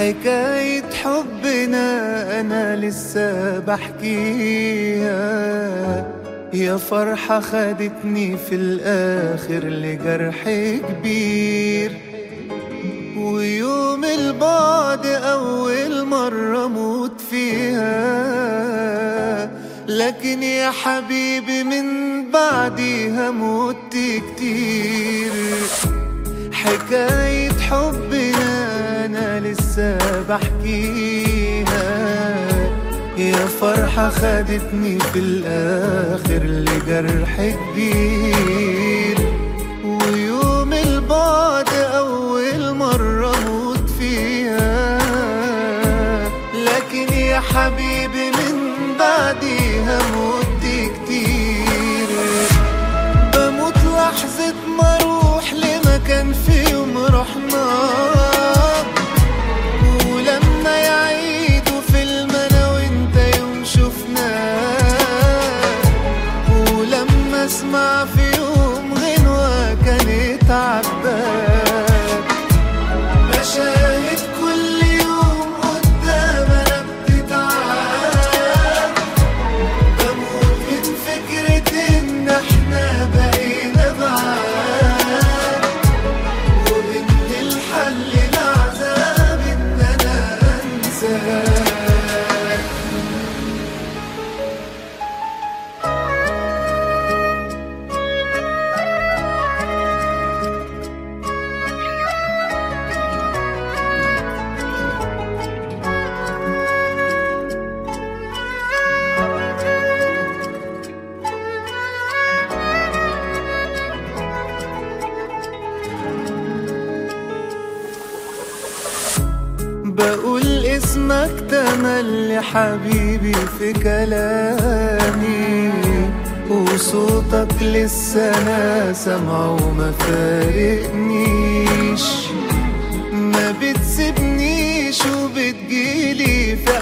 حكاية حبنا أنا لسه بحكيها يا فرحة خدتني في الآخر لجرح كبير ويوم البعد أول مرة موت فيها لكن يا حبيبي من بعديها مت كتير حكاية حبنا أنا لسه بحكيها يا فرحة خدتني في الآخر لجرح كبير ويوم البعد أول مرة موت فيها لكن يا حبيبي من بعديها موت كتير بموت لحظة ما اروح لمكان في يوم رحنا ولما يعيدوا فيلم انا وانت يوم شفنا ولما اسمع في يوم غنوة كانت عباك مشاهد كل يوم قدام انا بتتعاد بموت من فكرة إن إحنا بقينا بعاد وإن الحل العذاب إن أنا أنساك بقول اسمك تملي حبيبي في كلامي وصوتك لسه انا سامعه وما فارقنيش ما بتسيبنيش وبتجيلي في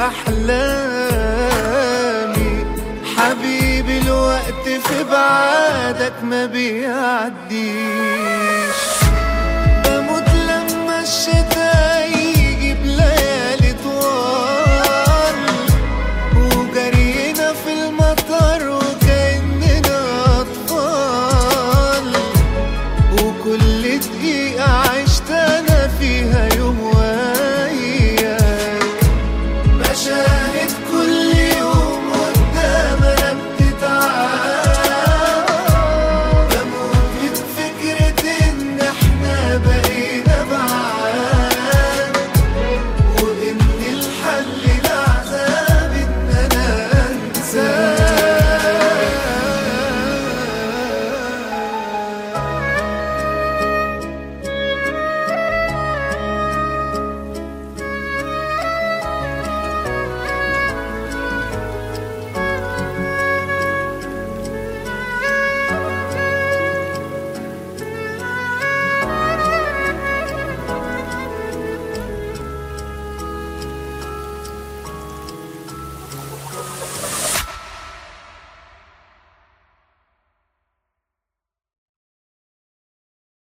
احلامي حبيبي الوقت في بعادك ما بيعديش